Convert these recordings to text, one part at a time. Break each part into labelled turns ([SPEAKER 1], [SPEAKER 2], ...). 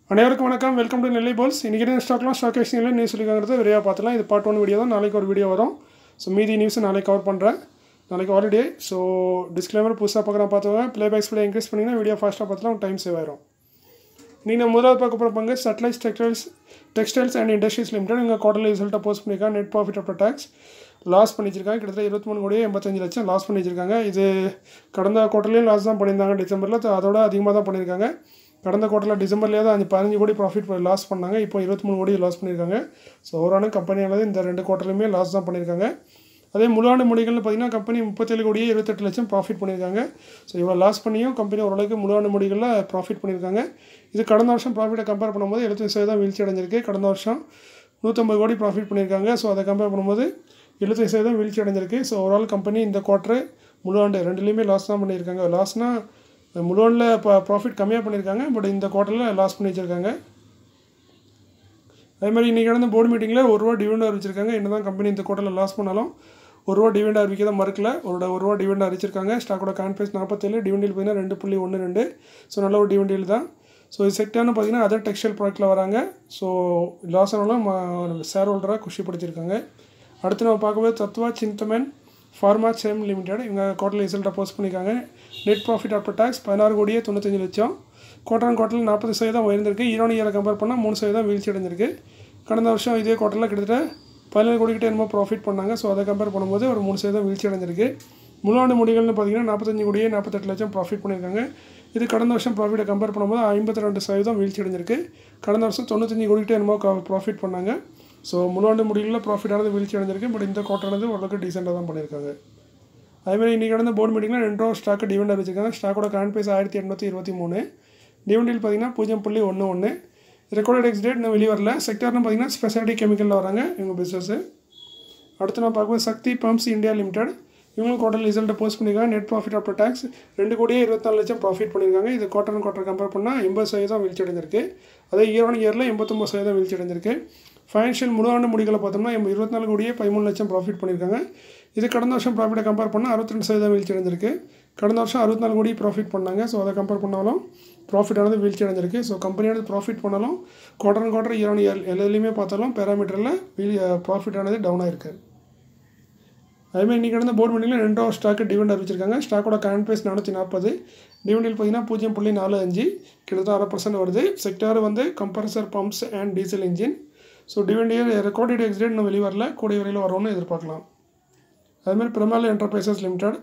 [SPEAKER 1] அனைவருக்கும் வணக்கம் welcome to Nellai poles இன்றைக்கி என்ன ஸ்டாக்லாம் ஸ்டாக் எக்ஸ்சேஞ்சில் நியூஸ் சொல்லிக்காங்கிறது விரைவாக பார்த்துலாம் இது பார்ட் ஒன் வீடியோ தான் நாளைக்கு ஒரு வீடியோ வரும் ஸோ மீதி நியூஸ் நாளைக்கு கவர் பண்ணுறேன் நாளைக்கு ஹாலிடே ஸோ டிஸ்க்ளைமர் புதுசாக பார்க்குறேன் பார்த்துக்கோங்க ப்ளேபேக்ஸ் ப்ளே இன்க்ரீஸ் பண்ணிங்கன்னா வீடியோ ஃபாஸ்ட்டாக பார்த்துலாம் டைம் சேவ் ஆயிரும் நீங்கள் முதலாவது பார்க்க போகிற பங்கு Sutlej textiles textiles and industries limited இங்கே குவார்டர்லி ரிசல்ட்டை போஸ்ட் பண்ணியிருக்காங்க net profit after tax loss பண்ணிச்சிருக்காங்க கிட்டத்தட்ட இருபத்தி மூணு கோடியே எண்பத்தஞ்சு லட்சம் லாஸ் பண்ணி வச்சிருக்காங்க இது கடந்த குவார்டர்லேயும் லாஸ் தான் பண்ணியிருந்தாங்க டிசம்பரில் அதோட அதிகமாக தான் பண்ணியிருக்காங்க கடந்த குவார்ட்டரில் டிசம்பர்லேயே தான் அஞ்சு பதினஞ்சு கோடி ப்ராஃபிட் லாஸ் பண்ணாங்க இப்போ இருபத்தி மூணு கோடி லாஸ் பண்ணியிருக்காங்க ஸோ ஓவரான கம்பெனியானது இந்த ரெண்டு குவார்ட்டர்லையுமே லாஸ் தான் பண்ணியிருக்காங்க அதே முழாண்டு முடிகள்னு பார்த்தீங்கன்னா கம்பெனி முப்பத்தேழு கோடியே இருபத்தெட்டு லட்சம் ப்ராஃபிட் பண்ணியிருக்காங்க ஸோ இவ்வளோ லாஸ் பண்ணியும் கம்பெனி ஓரளவுக்கு முழாண்டு முடிகளில் ப்ராஃபிட் பண்ணியிருக்காங்க இது கடந்த வருஷம் ப்ராஃபிட்டை கம்பேர் பண்ணும்போது எழுபத்தஞ்சு சதவீதம் வீழ்ச்சி அடைஞ்சிருக்கு கடந்த வருஷம் நூற்றம்பது கோடி ப்ராஃபிட் பண்ணியிருக்காங்க ஸோ அதை கம்பேர் பண்ணும்போது எழுபத்தஞ்சு சதவீதம் வீழ்ச்சி அடைஞ்சிருக்கு ஸோ ஓவரால் கம்பெனி இந்த குவார்ட்ரு முழாண்டு ரெண்டுலேயுமே லாஸ் தான் பண்ணியிருக்காங்க லாஸ்னால் முழுவனில் இப்போ ப்ராஃபிட் கம்மியாக பண்ணியிருக்காங்க பட் இந்த குவார்ட்டரில் லாஸ் பண்ணி வச்சுருக்காங்க அதே மாதிரி இன்றைக்கி நடந்த போர்டு மீட்டிங்கில் ஒரு ரூபா டிவிடெண்ட் அறிவிச்சிருக்காங்க என்ன தான் கம்பெனி இந்த குவார்ட்டரில் லாஸ் பண்ணாலும் ஒரு ரூபா டிவிடெண்ட் அறிவிக்க தான் மறுக்கல ஒரு ஒரு ரூபா டிவிடெண்ட் அறிவிச்சிருக்காங்க ஸ்டாக்கோட கான்ஃபரன்ஸ் நாற்பத்தேழு டிவிண்டில் பார்த்தீங்கன்னா ரெண்டு புள்ளி ஒன்று ரெண்டு ஸோ நல்ல ஒரு டிவிண்டில் தான் ஸோ இது செக்டார்னு பார்த்தீங்கன்னா அதர் டெக்ஸ்டைல் ப்ராடக்ட்டில் வராங்க ஸோ லாஸ் ஆனாலும் ஷேர் ஹோல்டராக குஷிப்படுத்தியிருக்காங்க அடுத்து நம்ம பார்க்கும்போது Tatva Chintan pharma chem limited இவங்க குவார்டர்லி ரிசல்ட்டை போஸ்ட் பண்ணியிருக்காங்க நெட் ப்ராஃபிட் ஆஃப்டர் டேக்ஸ் பதினாறு கோடியே தொண்ணூத்தஞ்சு லட்சம் குவார்டர் அண்ட் குவார்ட்டரில் நாற்பது சதவீதம் உயர்ந்திருக்கு ஈரோடு இயரை கம்பேர் பண்ணால் மூணு சதவீதம் வீழ்ச்சி அடைஞ்சிருக்கு கடந்த வருஷம் இதே குவார்ட்டரில் கிட்டத்தட்ட பதினேழு கோடிக்கிட்ட என்னமோ ப்ராஃபிட் பண்ணாங்க ஸோ அதை கம்பேர் பண்ணும்போது ஒரு மூணு சதவீதம் வீழ்ச்சி அடைஞ்சிருக்கு முழாண்டு முடிகள்னு பார்த்தீங்கன்னா நாற்பத்தஞ்சு கோடியே நாற்பத்தெட்டு லட்சம் ப்ராஃபிட் பண்ணியிருக்காங்க இது கடந்த வருஷம் ப்ராஃபிட்டை கம்பேர் பண்ணும்போது ஐம்பத்தி ரெண்டு சதவீதம் வீழ்ச்சி அடைஞ்சிருக்கு கடந்த வருஷம் தொண்ணூத்தஞ்சு கோடிக்கிட்ட என்னமோ ப்ராஃபிட் பண்ணாங்க ஸோ முழாண்டு முடிகளில் ப்ராஃபிட்டானது வீழ்ச்சி அடைஞ்சிருக்கு பட் இந்த குவார்ட்டரானது ஓரளவுக்கு டீசெண்டாக தான் பண்ணியிருக்காங்க அதேமாதிரி இன்றைக்கி நடந்த போர்டு மீட்டிங்கில் ரெண்டு ரூபா ஸ்டாக்கு டிவெண்ட் அறிவிச்சிருக்காங்க ஸ்டாக்கோட கரண்ட் ப்ரைஸ் ஆயிரத்தி எண்ணூற்றி இருபத்தி மூணு டிவெண்டில் பார்த்தீங்கன்னா பூஜ்ஜியம் புள்ளி ஒன்று ஒன்று ரெக்கார்டட் எக்ஸ் டேட் இன்னும் வெளியே வரல செக்டர்னு பார்த்தீங்கன்னா ஸ்பெஷாலிட்டி கெமிக்கலில் வராங்க இவங்க பிஸ்னஸ்ஸு அடுத்து நான் பார்க்கும்போது சக்தி பம்ப்ஸ் இந்தியா லிமிடெட் இவங்களும் குவார்டர் ரிசல்ட்டை போஸ்ட் பண்ணியிருக்காங்க நெட் ப்ராஃபிட் ஆஃப்டர் டேக்ஸ் ரெண்டு கோடியே இருபத்தாலு லட்சம் ப்ராஃபிட் பண்ணியிருக்காங்க இது குவார்டர் அண்ட் குவார்டர் கம்பேர் பண்ணால் எண்பது சதவீதம் வீழ்ச்சி அடைஞ்சிருக்கு அதே இயர் ஒன் இயரில் எண்பத்தொம்பது சதவீதம் வீழ்ச்சி அடைஞ்சிருக்கு ஃபைனான்ஷியல் முழு ஆண்டு முடிகளை பார்த்தோம்னா எண்பது இருபத்தி நாலு கோடியே பதிமூணு லட்சம் ப்ராஃபிட் பண்ணியிருக்காங்க இது கடந்த வருஷம் ப்ராஃபிட்டை கம்பேர் பண்ணால் அறுபத்தி சதவீதம் வீழ்ச்சி அடைஞ்சிருக்கு கடந்த வருஷம் அறுபத்தி நாலு கோடி ப்ராஃபிட் பண்ணாங்க ஸோ அதை கம்பேர் பண்ணாலும் ப்ராஃபிட்டானது வீழ்ச்சி அடைஞ்சிருக்கு ஸோ கம்பெனியானது ப்ராஃபிட் பண்ணாலும் quarter and quarter year year எல்லாத்துலேயுமே பார்த்தாலும் பேராமீட்டரில் வீழ் ப்ராஃபிட்டானது டவுன் ஆயிருக்கு அதேமாதிரி இன்றைக்கி நடந்த போர்டு மீட்டிங்கில் ரெண்டோ ஸ்டாக்கு டிவெண்ட் அறிவிச்சிருக்காங்க ஸ்டாக்கோட கரண்ட் ப்ரைஸ் நானூற்றி நாற்பது டிவெண்டில் பார்த்தீங்கன்னா பூஜ்ஜியம் புள்ளி நாலு அஞ்சு கிட்டத்தட்ட அரை பர்சன்ட் வருது செக்டார் வந்து compressor pumps and diesel engine so dividend year recorded ex date இன்னும் வெளியே வரல கூடிய வரையில் வரும்னு எதிர்பார்க்கலாம் அதுமாதிரி பிரமால என்டர்பிரைசஸ் லிமிடெட்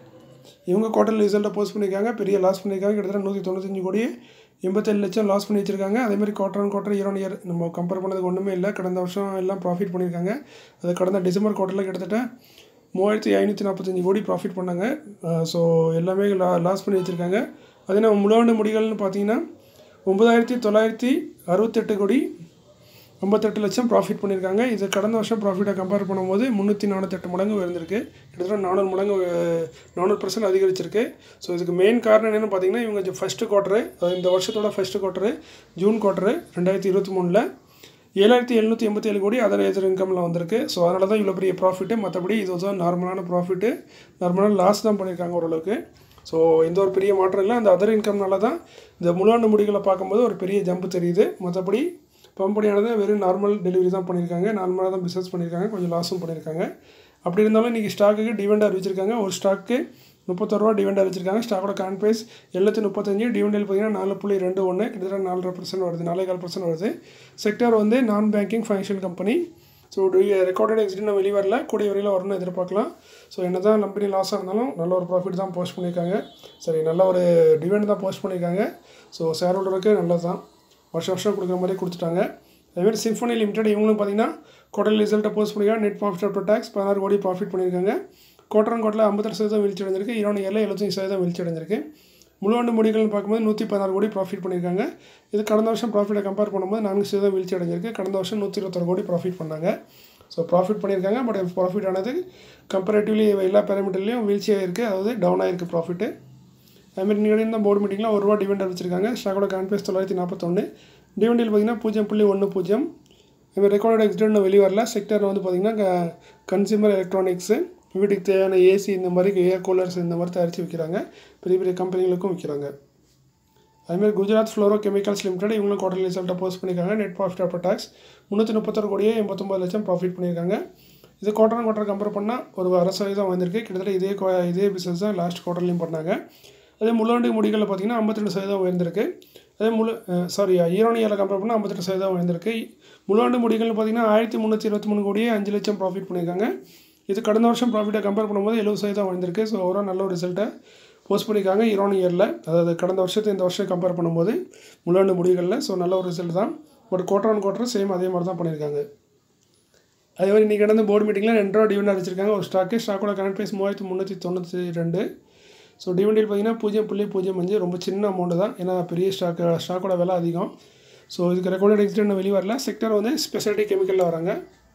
[SPEAKER 1] இவங்க குவார்டர் ரிசல்ட்டை போஸ்ட் பண்ணியிருக்காங்க பெரிய லாஸ் பண்ணியிருக்காங்க கிட்டத்தட்ட நூற்றி தொண்ணூத்தஞ்சு கோடி எண்பத்தேழு லட்சம் லாஸ் பண்ணி வச்சிருக்காங்க அதேமாதிரி quarter and quarter year one year நம்ம கம்பேர் பண்ணதுக்கு ஒன்றுமே இல்லை கடந்த வருஷம் எல்லாம் ப்ராஃபிட் பண்ணியிருக்காங்க அது கடந்த டிசம்பர் குவார்ட்டரில் கிட்டத்தட்ட மூவாயிரத்தி ஐநூற்றி நாற்பத்தஞ்சு கோடி ப்ராஃபிட் பண்ணாங்க ஸோ எல்லாமே லா லாஸ் பண்ணி வச்சுருக்காங்க அதே நம்ம முழாண்டு முடிகள்னு பார்த்தீங்கன்னா ஒம்பதாயிரத்தி தொள்ளாயிரத்தி அறுபத்தெட்டு கோடி ஐம்பத்தெட்டு லட்சம் ப்ராஃபிட் பண்ணியிருக்காங்க இது கடந்த வருஷம் ப்ராஃபிட்டை கம்பேர் பண்ணும்போது முந்நூற்றி நானூற்றெட்டு மடங்கு உயர்ந்திருக்கு கிட்டத்தட்ட நானூறு மடங்கு நானூறு பர்சன்ட் அதிகரிச்சிருக்கு ஸோ இதுக்கு மெயின் காரணம் என்னென்னு பார்த்தீங்கன்னா இவங்க ஃபஸ்ட்டு குவார்ட்டரு இந்த வருஷத்தோட ஃபஸ்ட்டு குவார்ட்டரு ஜூன் குவார்ட்டரு ரெண்டாயிரத்தி இருபத்தி மூணில் ஏழாயிரத்தி எழுநூற்றி எண்பத்தி ஏழு கோடி அதர் ஏஜர் இன்கமில் வந்திருக்கு ஸோ அதனால தான் இவ்வளோ பெரிய ப்ராஃபிட்டு மற்றபடி இது வந்து நார்மலான ப்ராஃபிட்டு நார்மலான லாஸ் தான் பண்ணியிருக்காங்க ஓரளவுக்கு ஸோ எந்த ஒரு பெரிய மாற்றம் இல்லை அந்த அதர் இன்கம்னால தான் இந்த முழாண்டு முடிகளை பார்க்கும்போது ஒரு பெரிய ஜம்பு தெரியுது மற்றபடி கம்பெனியானது வெறும் நார்மல் டெலிவரி தான் பண்ணியிருக்காங்க நார்மலாக தான் பிஸ்னஸ் பண்ணியிருக்காங்க கொஞ்சம் லாஸும் பண்ணியிருக்காங்க அப்படி இருந்தாலும் இன்றைக்கி ஸ்டாக்குக்கு டிவெண்ட் அறிவிச்சிருக்காங்க ஒரு ஸ்டாக்கு முப்பத்தொருவா டிவெண்ட் அறிவிச்சிருக்காங்க ஸ்டாக்கோட கான் ப்ரைஸ் எழுநூற்றி முப்பத்தஞ்சு டிவெண்டில் பார்த்தீங்கன்னா நாலு புள்ளி ரெண்டு ஒன்று கிட்டத்தட்ட நாலரை பர்சன்ட் வருது நாலே கால் பர்சன்ட் வருது செக்டர் வந்து நான் banking financial company so recorded exit வெளியே வரல கூடிய வரையில் வரணும்னு எதிர்பார்க்கலாம் ஸோ என்ன தான் கம்பெனி லாஸாக இருந்தாலும் நல்ல ஒரு ப்ராஃபிட் தான் போஸ்ட் பண்ணியிருக்காங்க சரி நல்ல ஒரு டிவெண்ட் தான் போஸ்ட் பண்ணியிருக்காங்க ஸோ ஷேர் ஹோல்டருக்கு நல்லது தான் வருஷம் வருஷம் கொடுக்குற மாதிரி கொடுத்துட்டாங்க அதேமாதிரி சிம்ஃபனி லிமிடெட் இவங்களும் பார்த்தீங்கன்னா குவார்டர் ரிசல்ட்டை போஸ்ட் பண்ணியிருக்காங்க நெட் ப்ராஃபிட் ஆஃப்டர் டேக்ஸ் பதினாறு கோடி ப்ராஃபிட் பண்ணியிருக்காங்க குவார்டர் அண்ட் குவார்டரில் ஐம்பத்தெட்டு சதவீதம் வீழ்ச்சி அடைஞ்சிருக்கு ஈரோடு ஏழில் எழுபத்தஞ்சு சதவீதம் வீழ்ச்சி அடைஞ்சிருக்கு முழுவாண்டு முடிகள்னு பார்க்கும்போது நூற்றி பதினாறு கோடி ப்ராஃபிட் பண்ணியிருக்காங்க இது கடந்த வருஷம் ப்ராஃபிட்டை கம்பேர் பண்ணும்போது நான்கு சதவீதம் வீழ்ச்சி அடைஞ்சிருக்கு கடந்த வருஷம் நூற்றி இருபத்தொரு கோடி ப்ராஃபிட் பண்ணாங்க ஸோ ப்ராஃபிட் பண்ணியிருக்காங்க பட் ப்ராஃபிட் ஆனது கம்பேரேட்டிவ்லி எல்லா பேராமீட்டர்லேயும் வீழ்ச்சியாக இருக்குது அதாவது டவுன் ஆகிருக்கு ப்ராஃபிட்டு அதுமாதிரி நீங்கள் இந்த போர்டு மீட்டிங்கில் ஒரு ரூபா டிவெண்ட் வச்சிருக்காங்க ஸ்டாக்கோட கான்பேஸ் தொள்ளாயிரத்தி நாற்பத்தொன்று டிவெண்டில் பார்த்தீங்கன்னா பூஜ்ஜியம் புள்ளி ஒன்று பூஜ்ஜியம் இதுமாதிரி ரெக்கார்டட் எக்ஸ்டென்ட் வெளியே வரல செக்டர் வந்து பார்த்திங்கன்னா கன்சியூமர் எலக்ட்ரானிக்ஸு வீட்டுக்கு தேவையான ஏசி இந்த மாதிரி ஏர் கூலர்ஸ் இந்த மாதிரி தயாரித்து விற்கிறாங்க பெரிய பெரிய கம்பெனிகளுக்கும் விற்கிறாங்க அதுமாதிரி குஜராத் ஃப்ளோரோ கெமிக்கல்ஸ் லிமிடெட் இவங்களும் குவார்டர்லி ரிசல்ட்டை போஸ்ட் பண்ணியிருக்காங்க நெட் ப்ராஃபிட் ஆஃப்டர் டேக்ஸ் முந்நூற்றி முப்பத்தொரு கோடியே எண்பத்தொம்பது லட்சம் ப்ராஃபிட் பண்ணியிருக்காங்க இது குவார்டர் குவார்டர் கம்பேர் பண்ணால் ஒரு அரை சதவீதம் வந்திருக்கு கிட்டத்தட்ட இதே qua- இதே பிஸ்னஸ் தான் லாஸ்ட் குவார்டர்லையும் பண்ணாங்க அதே முள்ளாண்டு முடிகளில் பார்த்தீங்கன்னா ஐம்பத்திரெண்டு சதவீதம் உயர்ந்திருக்கு அதே முழு சாரி ஈரோனியாவில் கம்பேர் பண்ணால் ஐம்பத்தெட்டு சதவீதம் உயர்ந்திருக்கு முள்ளாண்டு முடிகள் பார்த்தீங்கன்னா ஆயிரத்தி முந்நூற்றி இருபத்தி மூணு கோடியே அஞ்சு லட்சம் ப்ராஃபிட் பண்ணியிருக்காங்க இது கடந்த வருஷம் ப்ராஃபிட்டை கம்பேர் பண்ணும்போது எழுபது சதவீதம் வந்திருக்கு ஸோ ஓவரால் நல்ல ஒரு ரிசல்ட்டை போஸ்ட் பண்ணியிருக்காங்க ஈரோன் இயரில் அதாவது கடந்த வருஷத்தை இந்த வருஷம் கம்பேர் பண்ணும்போது முள்ளாண்டு முடிகளில் ஸோ நல்ல ஒரு ரிசல்ட் தான் but quarter on quarter same அதே மாதிரி தான் பண்ணியிருக்காங்க அதே மாதிரி இன்றைக்கி நடந்த போர்டு மீட்டிங்கில் ரெண்டு ரூபா டிவிடன் அறிவிச்சிருக்காங்க ஒரு ஸ்டாக்கு ஸ்டாக்கோட கரண்ட் ப்ரைஸ் மூவாயிரத்தி முந்நூற்றி தொண்ணூற்றி ரெண்டு ஸோ டிவிண்டில் பார்த்தீங்கன்னா பூஜ்ஜியம் புள்ளி பூஜ்ஜியம் அஞ்சு ரொம்ப சின்ன அமௌண்ட்டு தான் ஏன்னா பெரிய ஸ்டாக் ஸ்டாக்கோட விலை அதிகம் ஸோ இதுக்கு ரெக்கார்டட் எக்ஸிட் இன்னும் வெளியே வரல செக்டர் வந்து ஸ்பெஷாலிட்டி கெமிக்கலில் வராங்க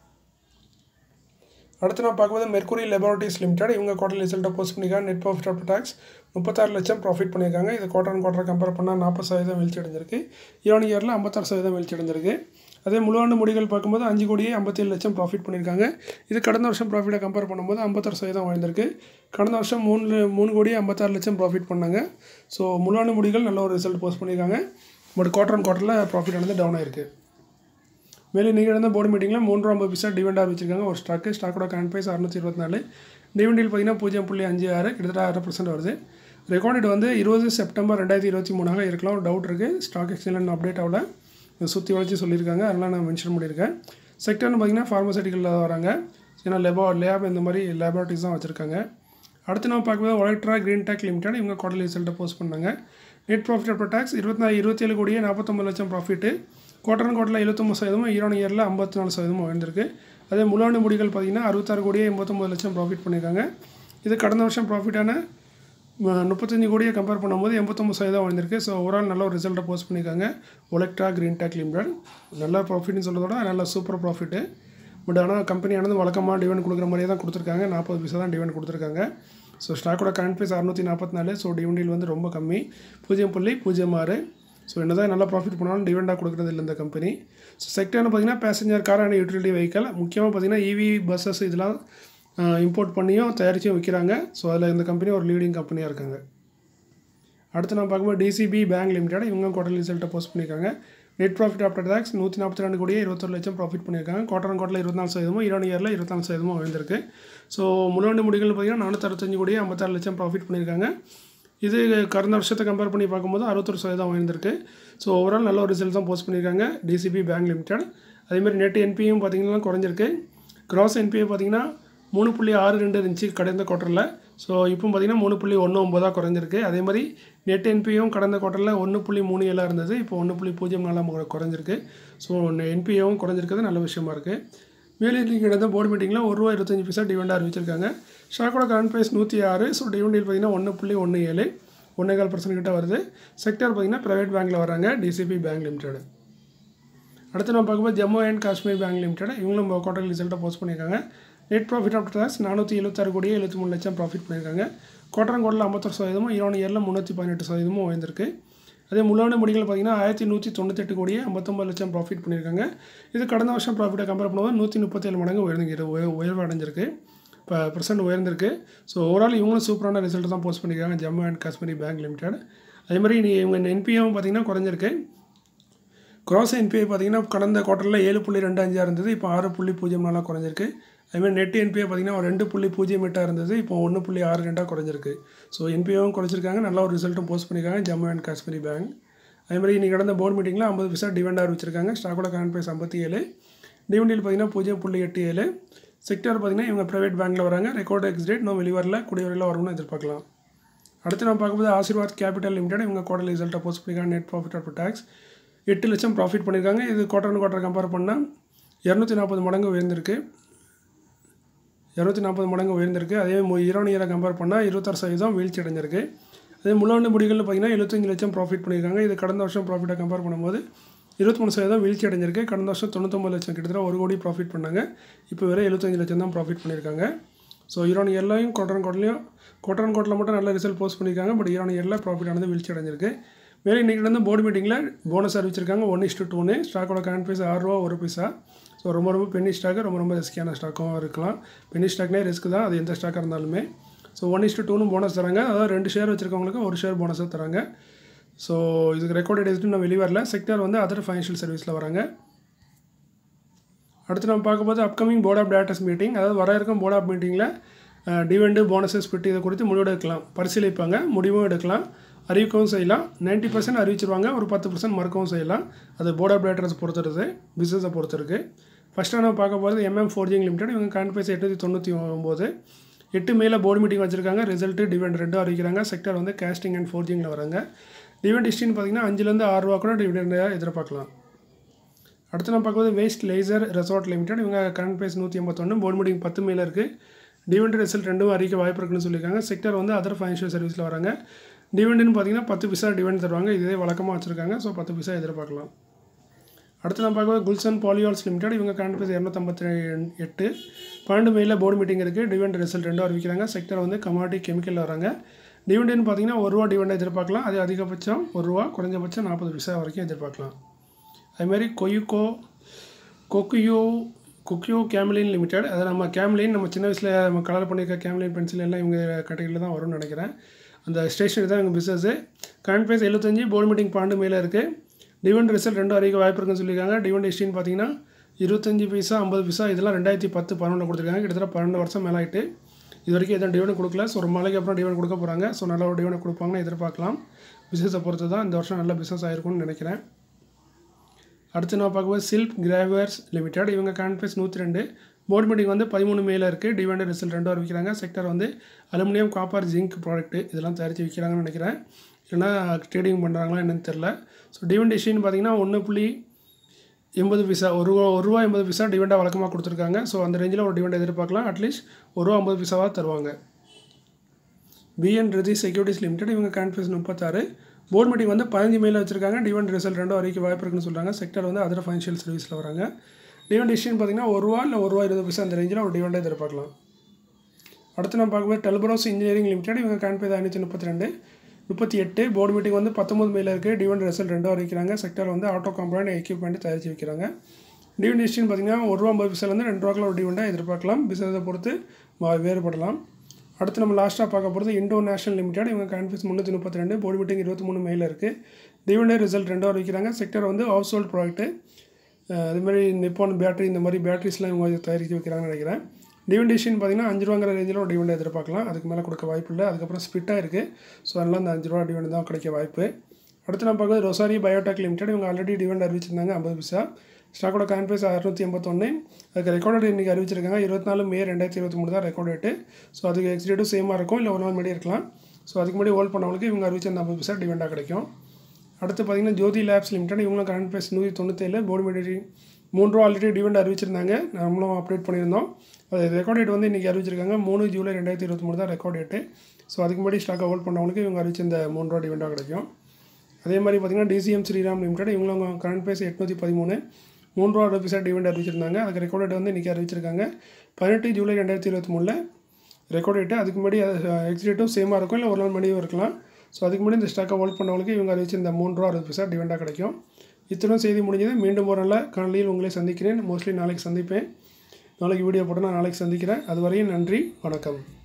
[SPEAKER 1] அடுத்து நான் பார்க்கும்போது மெர்குரி லெபார்டரிஸ் லிமிடெட் இவங்க குவார்டர் ரிசல்ட்டை போஸ்ட் பண்ணியிருக்காங்க நெட் ப்ராஃபிட் ஆஃப்டர் டேக்ஸ் முப்பத்தாறு லட்சம் ப்ராஃபிட் பண்ணியிருக்காங்க இது குவார்டர் அண்ட் குவார்டர் கம்பேர் பண்ணால் நாற்பது சதவீதம் வீழ்ச்சி அடைஞ்சிருக்கு ஈரான் இயரில் ஐம்பத்தாறு சதவீதம் வீழ்ச்சி அடைஞ்சிருக்கு அதே முழுவாண்டு முடிகள் பார்க்கும்போது அஞ்சு கோடியே ஐம்பத்தேழு லட்சம் ப்ராஃபிட் பண்ணியிருக்காங்க இது கடந்த வருஷம் ப்ராஃபிட்டை கம்பேர் பண்ணும்போது ஐம்பத்தாறு சதவீதம் வாழ்ந்திருக்கு கடந்த வருஷம் மூணு மூணு கோடியே ஐம்பத்தாறு லட்சம் ப்ராஃபிட் பண்ணாங்க ஸோ முழுவாண்டு முடிகள் நல்ல ஒரு ரிசல்ட் போஸ்ட் பண்ணியிருக்காங்க பட் குவார்டர் அண்ட் குவார்ட்டரில் ப்ராஃபிட் ஆனது டவுன் ஆயிருக்கு மேலும் நீங்கள் நடந்த போர்டு மீட்டிங்கில் மூன்று ஐம்பது பைசா டிவெண்ட் ஆரம்பிச்சிருக்காங்க ஒரு ஸ்டாக்கு ஸ்டாக்கோட கரண்ட் ப்ரைஸ் அறுநூற்றி இருபத்தி நாலு டிவெண்டில் பார்த்தீங்கன்னா பூஜ்ஜியம் புள்ளி அஞ்சு ஆறு கிட்டத்தட்ட அரை பர்சன்ட் வருது ரெக்கார்டட் வந்து இருபது செப்டம்பர் ரெண்டாயிரத்தி இருபத்தி மூணாக இருக்கலாம் ஒரு டவுட் இருக்குது ஸ்டாக் எக்ஸ்சேஞ்சில் அப்டேட் ஆகல சுற்றி வளைச்சி சொல்லியிருக்காங்க அதெல்லாம் நான் மென்ஷன் பண்ணியிருக்கேன் செக்டர்னு பார்த்தீங்கன்னா ஃபார்மசூட்டிக்கலில் வராங்க ஏன்னா லெபா லேப் இந்த மாதிரி லேபரேட்டரிஸ் தான் வச்சுருக்காங்க அடுத்து நம்ம பார்க்கும்போது ஒலக்ட்ரா க்ரீன் டெக் லிமிடெட் இவங்க குவார்டர்லி ரிசல்ட்டை போஸ்ட் பண்ணாங்க நெட் ப்ராஃபிட் ஆஃப்டர் டேக்ஸ் இருபத்தி இருபத்தேழு கோடியே நாற்பத்தொம்பது லட்சம் ப்ராஃபிட்டு குவார்டர் குவார்டரில் எழுபத்தொம்பது சதவீதம் ஈரான் இயரில் ஐம்பத்தி நாலு சதவீதம் உயர்ந்திருக்கு அதே முழாண்டு முடிகள் பார்த்தீங்கன்னா அறுபத்தாறு கோடியே எண்பத்தொம்பது லட்சம் ப்ராஃபிட் பண்ணியிருக்காங்க இது கடந்த வருஷம் ப்ராஃபிட்டான முப்பத்தஞ்சு கோடியை கம்பேர் பண்ணும்போது எண்பத்தொம்பது சதவீதம் வந்திருக்கு ஸோ ஓவரால் நல்ல ஒரு ரிசல்ட்டை போஸ்ட் பண்ணியிருக்காங்க ஒலெக்ட்ரா க்ரீன் டெக் லிமிடெட் நல்ல ப்ராஃபிட்னு சொல்கிறதோட நல்ல சூப்பர் ப்ராஃபிட்டு பட் ஆனால் கம்பெனியானது வழக்கமாக டிவெண்ட் கொடுக்குற மாதிரியே தான் கொடுத்துருக்காங்க நாற்பது பைசா தான் டிவெண்ட் கொடுத்துருக்காங்க ஸோ ஸ்டாக்கோட கரண்ட் ப்ரைஸ் அறுநூற்றி நாற்பத்தி நாலு ஸோ டிவெண்டில் வந்து ரொம்ப கம்மி பூஜ்ஜியம் புள்ளி பூஜ்ஜியம் ஆறு ஸோ என்ன தான் நல்லா ப்ராஃபிட் பண்ணாலும் டிவெண்டாக கொடுக்குறது இல்லை இந்த கம்பெனி ஸோ செக்டர்னு பார்த்தீங்கன்னா passenger car and utility vehicle முக்கியமாக பார்த்தீங்கன்னா இவி பஸ்ஸஸ் இதெல்லாம் இம்போர்ட் பண்ணியும் தயாரிச்சும் விற்கிறாங்க ஸோ அதில் இந்த கம்பெனி ஒரு லீடிங் கம்பெனியாக இருக்காங்க அடுத்து நான் பார்க்கும்போது டிசிபி பேங்க் லிமிடெட் இவங்க குவார்டர் ரிசல்ட்டை போஸ்ட் பண்ணியிருக்காங்க நெட் ப்ராஃபிட் ஆஃப்டர் டேக்ஸ் நூற்றி நாற்பத்தி ரெண்டு கோடியே இருபத்தொரு லட்சம் ப்ராஃபிட் பண்ணியிருக்காங்க குவார்டர் குவார்டரில் இருபத்தி நாலு சதவீதமும் ஈரான் இயரில் இருபத்தி நாலு சதவீதமும் உயர்ந்திருக்கு ஸோ முழுவண்டு முடிகள் பார்த்தீங்கன்னா நானூற்றி அறுபத்தஞ்சு கோடியே ஐம்பத்தாறு லட்சம் ப்ராஃபிட் பண்ணியிருக்காங்க இது கடந்த வருஷத்தை கம்பேர் பண்ணி பார்க்கும்போது அறுபத்தொரு சதவீதம் உயர்ந்திருக்கு ஸோ ஓவரால் நல்ல ஒரு ரிசல்ட் தான் போஸ்ட் பண்ணியிருக்காங்க டிசிபி பேங்க் லிமிடெட் அதேமாதிரி நெட் என்பியும் பார்த்தீங்கன்னா குறைஞ்சிருக்கு கிராஸ் என்பிஏ பார்த்தீங்கன்னா மூணு புள்ளி ஆறு ரெண்டு இருந்துச்சு கடந்த குவார்ட்டரில் ஸோ இப்போ பார்த்தீங்கன்னா மூணு புள்ளி ஒன்று ஒம்பதாக குறைஞ்சிருக்கு அதே மாதிரி நெட் என்பியும் கடந்த குவார்ட்டரில் ஒன்று புள்ளி மூணு ஏழாக இருந்தது இப்போ ஒன்று புள்ளி பூஜ்ஜியம் நாலாம் குறைஞ்சிருக்கு ஸோ என்பிஏவும் குறைஞ்சிருக்கிறது நல்ல விஷயமா இருக்குது மேலே இன்றைக்கி நடந்த போர்டு மீட்டிங்கில் ஒரு ரூபா இருபத்தஞ்சி பைசா டிவெண்ட் அறிவிச்சிருக்காங்க ஸ்டாக்கோட கரண்ட் ப்ரைஸ் நூற்றி ஆறு ஸோ டிவெண்டில் பார்த்தீங்கன்னா ஒன்று புள்ளி ஒன்று ஏழு ஒன்றே கால் பர்சன்ட் கிட்ட வருது செக்டர் பார்த்தீங்கன்னா ப்ரைவேட் பேங்க்கில் வராங்க டிசிபி பேங்க் லிமிடெட் அடுத்து நம்ம பார்க்கும்போது Jammu and Kashmir bank limited இவங்களும் குவார்டர் ரிசல்ட்டை போஸ்ட் பண்ணியிருக்காங்க நெட் ப்ராஃபிட் ஆஃப்டர் டேக்ஸ் நானூற்றி எழுபத்தாறு கோடியே எழுபத்தி மூணு லட்சம் ப்ராஃபிட் பண்ணியிருக்காங்க குவார்டர் குவார்டரில் ஐம்பத்தொரு சதவீதமும் ஈரான் இயரில் முந்நூற்றி பதினெட்டு சதவீதமும் உயர்ந்திருக்கு அதே முழுவான முடிகள் பார்த்தீங்கன்னா ஆயிரத்தி நூற்றி தொண்ணூத்தெட்டு கோடியே ஐம்பத்தொம்பது லட்சம் ப்ராஃபிட் பண்ணியிருக்காங்க இது கடந்த வருஷம் ப்ராஃபிட்டை கம்பேர் பண்ணும்போது நூற்றி முப்பத்தேழு மடங்கு உயர்ந்து உயர்வு அடைஞ்சிருக்கு இப்போ பர்சன்ட் உயர்ந்திருக்கு ஸோ ஓவரால் இவங்களும் சூப்பரான ரிசல்ட் தான் போஸ்ட் பண்ணியிருக்காங்க Jammu and Kashmir bank limited அதே மாதிரி நீ இவங்க என்பிஎம் பார்த்தீங்கன்னா குறைஞ்சிருக்கு கிராஸ் என்பிஐ பார்த்தீங்கன்னா கடந்த குவார்ட்டரில் ஏழு புள்ளி ரெண்டு அஞ்சாக இருந்தது இப்போ ஆறு புள்ளி பூஜ்ஜியம் நாலாக குறைஞ்சிருக்கு அதுமாதிரி நெட் என்பிஐ பார்த்தீங்கன்னா ஒரு ரெண்டு புள்ளி பூஜ்ஜியம் எட்டாக இருந்தது இப்போ ஒன்று புள்ளி ஆறு ரெண்டாக குறைஞ்சிருக்கு ஸோ என்பிஐவும் குறைச்சிருக்காங்க நல்ல ஒரு ரிசல்ட்டும் போஸ்ட் பண்ணியிருக்காங்க ஜம்மு அண்ட் காஷ்மீர் பேங்க் அதேமாதிரி இன்றைக்கி நடந்த போர்டு மீட்டிங்கில் ஐம்பது பைசா டிவெண்ட் அறிவிச்சிருக்காங்க ஸ்டாக்கோட கரண்ட் ப்ரைஸ் ஐம்பத்தி ஏழு டிவெண்டில் பார்த்தீங்கன்னா பூஜ்ஜியம் புள்ளி எட்டு ஏழு செக்டர் பார்த்தீங்கன்னா இவங்க ப்ரைவேட் பேங்க்கில் வராங்க ரெக்கார்டு எக்ஸ் டேட் இன்னும் வெளிவரல கூடிய வரையில் வரும்னு எதிர்பார்க்கலாம் அடுத்து நம்ம பார்க்கும்போது ஆசீர்வாத் கேபிட்டல் லிமிடெட் இவங்க குவார்டர் ரிசல்ட்டை போஸ்ட் பண்ணியிருக்காங்க நெட் ப்ராஃபிட் ஆஃப்டர் டேக்ஸ் எட்டு லட்சம் ப்ராஃபிட் பண்ணியிருக்காங்க இது குவார்டர் குவார்டர் கம்பேர் பண்ணால் இரநூத்தி நாற்பது மடங்கு உயர்ந்திருக்கு இரநூத்தி நாற்பது மடங்கு உயர்ந்திருக்கு அதே ஈரான் இயரை கம்பேர் பண்ணால் இருபத்தாறு சதவீதம் வீழ்ச்சி அடைஞ்சிருக்கு அதே முள்ளாண்டு முடிகளில் பார்த்தீங்கன்னா எழுபத்தஞ்சு லட்சம் ப்ராஃபிட் பண்ணியிருக்காங்க இது கடந்த வருஷம் ப்ராஃபிட்டை கம்பேர் பண்ணும்போது இருபத்தி மூணு சதவீதம் வீழ்ச்சி அடைஞ்சிருக்கு கடந்த வருஷம் தொண்ணூத்தொம்பது லட்சம் கிட்டத்தட்ட ஒரு கோடி ப்ராஃபிட் பண்ணாங்க இப்போ வெறும் எழுபத்தஞ்சு லட்சம் தான் ப்ராஃபிட் பண்ணியிருக்காங்க ஸோ ஈரான் இயர்லையும் குவார்டர் குவார்டர்லையும் குவார்டர் குவார்டரில் மட்டும் நல்ல ரிசல்ட் போஸ்ட் பண்ணியிருக்காங்க பட் ஈரான் இயரில் ப்ராஃபிட் ஆனது வீழ்ச்சி அடைஞ்சிருக்கு மேலே இன்றைக்கி வந்து போர்டு மீட்டிங்கில் போனஸ் அறிவிச்சிருக்காங்க ஒன் இஸ்டு டூனு ஸ்டாக்கோட கரண்ட் ப்ரைஸ் ஆறு ரூபா ஒரு பைசா ஸோ ரொம்ப ரொம்ப பென்னி ஸ்டாக்கு ரொம்ப ரொம்ப ரிஸ்கியான ஸ்டாக்கும் இருக்கலாம் பென்னி ஸ்டாக்னே ரிஸ்க் தான் அது எந்த ஸ்டாக்காக இருந்தாலுமே ஸோ ஒன் இஸ்டு டூனு போனஸ் தராங்க அதாவது ரெண்டு ஷேர் வச்சுருக்கவங்களுக்கு ஒரு ஷேர் போனஸாக தராங்க ஸோ இதுக்கு ரெக்கார்டட் டேஸ்ட்டு நான் வெளியே வரல செக்டர் வந்து அதர் ஃபைனான்ஷியல் சர்வீஸில் வராங்க அடுத்து நம்ம பார்க்கும்போது upcoming board of directors meeting அதாவது வர இருக்கும் போர்ட் ஆஃப் மீட்டிங்கில் டிவெண்டு போனஸஸ் ஸ்பிட் இதை குறித்து முடிவு எடுக்கலாம் பரிசீலிப்பாங்க முடிவும் எடுக்கலாம் அறிவிக்கவும் செய்யலாம் நைன்ட்டி பர்சன்ட் அறிவிச்சிருவாங்க ஒரு பத்து பர்சன்ட் மறுக்கவும் செய்யலாம் அது போர்ட் ஆஃப் டேரக்டர்ஸ் பொறுத்துறது பிஸ்னஸை பொறுத்திருக்கு ஃபஸ்ட்டாக நம்ம பார்க்க போகிறது எம்எம் ஃபோர்ஜிங் லிமிடெட் இவங்க கான்ஃபைஸ் எட்நூற்றி தொண்ணூற்றி ஒம்பது எட்டு மேல போர்டு மீட்டிங் வச்சிருக்காங்க ரிசல்ட்டு டிவெண்ட் ரெண்டும் அறிவிக்கிறாங்க செக்டர் வந்து கேஸ்டிங் அண்ட் ஃபோர்ஜிங்கில் வராங்க டிவெண்ட் ஹிஸ்டின்னு பார்த்தீங்கன்னா அஞ்சுலேருந்து ஆறு ரூபா கூட டிவிடெண்டாக எதிர்பார்க்கலாம் அடுத்து நம்ம பார்க்கும்போது வேஸ்ட் லேசர் ரெசார்ட் லிமிடெட் இவங்க கரண்ட் ப்ரைஸ் நூற்றி ஐம்பத்தொன்று போர்டு மீட்டிங் பத்து மேல இருக்குது டிவெண்ட் ரிசல்ட் ரெண்டும் அறிக்க வாய்ப்பு இருக்குன்னு சொல்லியிருக்காங்க செக்டர் வந்து அதர் ஃபைனான்ஷியல் சர்வீஸில் வராங்க டிவெண்ட்னு பார்த்தீங்கன்னா பத்து பைசா டிவெண்ட் தருவாங்க இதே வழக்கமாக வச்சுருக்காங்க ஸோ பத்து பைசா எதிர்பார்க்கலாம் அடுத்து நம்ம பார்க்கும்போது குல்சன் பாலியால்ஸ் லிமிடெட் இவங்க கரண்ட் ப்ரைஸ் இரநூத்தம்பத்தி எட்டு பன்னெண்டு மேல போர்டு மீட்டிங் இருக்குது டிவெண்ட் ரிசல்ட் ரெண்டும் அறிவிக்கிறாங்க செக்டர் வந்து கமாடி கெமிக்கலில் வராங்க டிவெண்ட்னு பார்த்தீங்கன்னா ஒரு ரூபா டிவெண்ட் எதிர்பார்க்கலாம் அது அதிகபட்சம் ஒரு ரூபா குறைஞ்சபட்சம் நாற்பது பைசா வரைக்கும் எதிர்பார்க்கலாம் அதுமாதிரி கொயுக்கோ கொக்குயோ கொக்கியோ கேம்லின் லிமிடெட் அதை நம்ம கேம்லின் நம்ம சின்ன வயசில் நம்ம கலர் பண்ணியிருக்க கேம்லின் பென்சில் எல்லாம் இவங்க கேட்டகரியில் தான் வரும்னு நினைக்கிறேன் அந்த ஸ்டேஷனரி தான் எங்கள் பிஸ்னஸு கரண்ட் ப்ரைஸ் எழுபத்தஞ்சு போர்டு மீட்டிங் பன்னெண்டு மேலே இருக்குது டிவெண்ட் ரிசல்ட் ரெண்டும் அறிவிக்க வாய்ப்பு இருக்குன்னு சொல்லியிருக்காங்க டிவெண்ட் ஹிஸ்டின்னு பார்த்தீங்கன்னா இருபத்தஞ்சி பைசா ஐம்பது பைசா இதெல்லாம் ரெண்டாயிரத்தி பத்து பன்னெண்டு கொடுத்துருக்காங்க கிட்டத்தட்ட பன்னெண்டு வருஷம் மேலே ஆகிட்டு இது வரைக்கும் எதுவும் டிவெண்ட் கொடுக்கல ஸோ ஒரு நாளைக்கு அப்புறம் டிவெண்ட் கொடுக்க போகிறாங்க ஸோ நல்ல ஒரு டிவெண்ட் கொடுப்பாங்கன்னு எதிர்பார்க்கலாம் பிஸ்னஸை பொறுத்து தான் இந்த வருஷம் நல்ல பிஸ்னஸ் ஆயிருக்கும்னு நினைக்கிறேன் அடுத்து நான் பார்க்கும்போது சில்க் கிராவர்ஸ் லிமிடெட் இவங்க கான்ஃபரன்ஸ் நூற்றி ரெண்டு போர்டு மீட்டிங் வந்து பதிமூணு மேல இருக்குது டிவெண்ட் ரிசல்ட் ரெண்டும் அறிவிக்கிறாங்க செக்டர் வந்து அலுமினியம் காப்பர் ஜிங்க் ப்ராடக்ட் இதெல்லாம் தயாரித்து விற்கிறாங்கன்னு நினைக்கிறேன் இல்லைனா ட்ரேடிங் பண்ணுறாங்களா என்னன்னு தெரில ஸோ டிவெண்ட் இஷ்யூன்னு பார்த்தீங்கன்னா ஒன்று புள்ளி எண்பது பைசா ஒரு ரூபா ஒரு ரூபா எண்பது பைசா டிவெண்டாக வழக்கமாக கொடுத்துருக்காங்க ஸோ அந்த ரேஞ்சில் ஒரு டிவெண்ட் எதிர்பார்க்கலாம் அட்லீஸ்ட் ஒரு ரூபா ஐம்பது பைசாவாக தருவாங்க பிஎன் ரெதி செக்யூரிட்டிஸ் லிமிடெட் இவங்க கான்ஃபரன்ஸ் முப்பத்தாறு போர்டு மீட்டிங் வந்து பதினஞ்சு மேல வச்சிருக்காங்க டிவெண்ட் ரிசல்ட் ரெண்டும் வரைக்கும் வாய்ப்பு இருக்குன்னு சொல்கிறாங்க செக்டர் வந்து அதர் ஃபைனான்ஷியல் சர்வீஸில் வராங்க டிவெண்ட் இஷ்யூன்னு பார்த்தீங்கன்னா ஒரு ரூபா இல்லை ஒரு ரூபா இருபது பைசா அந்த ரேஞ்சில் ஒரு டிவெண்டை எதிர்பார்க்கலாம் அடுத்து நம்ம பார்க்கும்போது டெல்பரோஸ் இன்ஜினியரிங் லிமிடெட் இவங்க கான்ஃபைஸ் ஐநூற்றி முப்பத்தி ரெண்டு முப்பத்தி எட்டு போர்டு மீட்டிங் வந்து பத்தொம்பது மேல இருக்குது டிவெண்ட் ரிசல்ட் ரெண்டும் அறிவிக்கிறாங்க செக்டர் வந்து ஆட்டோ காம்பவுண்ட் எக்யூப்மெண்ட் தயாரித்து வைக்கிறாங்க டிவெண்ட் இஷ்யூன்னு பார்த்தீங்கன்னா ஒரு ரூபா ஐம்பது பைசாலேருந்து ரெண்டு ரூபாக்கில் ஒரு டிவெண்டாக எதிர்பார்க்கலாம் பிஸ்னஸை பொறுத்து மா- வேறுபடலாம் அடுத்து நம்ம லாஸ்ட்டாக பார்க்க போகிறது இண்டோ நேஷனல் லிமிடெட் இவங்க கான்ஃபரன்ஸ் முந்நூற்றி முப்பத்தி ரெண்டு போர்டு மீட்டிங் இருபத்தி மூணு மேல இருக்குது டிவெண்டர் ரிசல்ட் ரெண்டும் அறிவிக்கிறாங்க செக்டர் வந்து ஹவுஸ் ஹோல்ட் ப்ராடக்ட்டு அதுமாதிரி நிப்பான் பேட்டரி இந்த மாதிரி பேட்டரிஸ்லாம் இவங்க தயாரித்து வைக்கிறாங்கன்னு நினைக்கிறேன் டிவெண்டேஷன் பார்த்தீங்கன்னா அஞ்சு ரூபாங்கிற ரேஞ்சில் ஒரு டிவெண்ட் எதிர்பார்க்கலாம் அதுக்கு மேலே கொடுக்க வாய்ப்பு இல்லை அதுக்கப்புறம் ஸ்பிட்டாக இருக்குது ஸோ அதனால் அந்த அஞ்சு ரூபா டிவெண்ட் தான் கிடைக்க வாய்ப்பு அடுத்து நம்ம பார்க்குறது ரொசாரி பயோடெக் லிமிடெட் இவங்க ஆல்ரெடி டிவெண்ட் அறிவிச்சிருந்தாங்க ஐம்பது பைசா ஸ்டாக்கோட கான்ஃபரன்ஸ் அறுநூற்றி எண்பத்தொன்று அதுக்கு ரெக்கார்டு இன்றைக்கி அறிவிச்சிருக்காங்க இருபத்தி நாலு மே ரெண்டாயிரத்தி இருபத்தி மூணு தான் ரெக்கார்ட் டேட்டு ஸோ அதுக்கு எக்ஸ்டேட்டும் சேமாக இருக்கும் இல்லை ஒரு நாள் முன்னாடி இருக்கலாம் ஸோ அதுக்கு முன்னாடி ஹோல்ட் பண்ணவங்களுக்கு இவங்க அறிவிச்ச அந்த ஐம்பது பைசா டிவெண்டாக கிடைக்கும் அடுத்து பார்த்தீங்கன்னா ஜோதி லேப்ஸ் லிமிடெட் இவங்களும் கரண்ட் ப்ரைஸ் நூற்றி தொண்ணூத்தேழு போர்டு மீட்டிங் மூணு ரூபா ஆல்ரெடி டிவெண்ட் அறிவிச்சிருந்தாங்க நம்மளும் அப்டேட் பண்ணியிருந்தோம் அது ரெக்கார்ட் டேட் வந்து இன்றைக்கி அறிவிச்சிருக்காங்க மூணு ஜூலை ரெண்டாயிரத்தி இருபத்தி மூணு தான் ரெக்கார்ட் டேட்டு ஸோ அதுக்கு முன்னாடி ஸ்டாக்கை ஹோல்ட் பண்ணவங்களுக்கு இவங்க அறிவிச்ச இந்த மூணு ரூபா டிவெண்டாக கிடைக்கும் அதே மாதிரி பார்த்தீங்கன்னா டிசிஎம் ஸ்ரீராம் லிமிடெட் இவங்களும் கரண்ட் ப்ரைஸ் எட்நூற்றி பதிமூணு மூணு ரூபா ருபீஸாக டிவெண்ட் அறிவிச்சிருந்தாங்க அதுக்கு ரெக்கார்ட் டேட் வந்து இன்றைக்கி அறிவிச்சிருக்காங்க பதினெட்டு ஜூலை ரெண்டாயிரத்தி இருபத்தி மூணில் ரெக்கார்ட் டேட்டு அதுக்கு முன்னாடி எக்ஸ்டேட்டும் சேமாக இருக்கும் இல்லை ஒரு நாள் முன்னாடியும் இருக்கலாம் ஸோ அதுக்கு முன்னாடி இந்த ஸ்டாக்கை ஹோல்ட் பண்ணவங்களுக்கு இவங்க அறிவிச்ச இந்த மூணு ரூபா அறுபது பைசா டிவெண்டாக கிடைக்கும் இத்தனை செய்தி முடிஞ்சது மீண்டும் ஒரு நல்ல காணொலியில் உங்களை சந்திக்கிறேன் மோஸ்ட்லி நாளைக்கு சந்திப்பேன் நாளைக்கு வீடியோ போட்டு நான் நாளைக்கு சந்திக்கிறேன் அதுவரையும் நன்றி வணக்கம்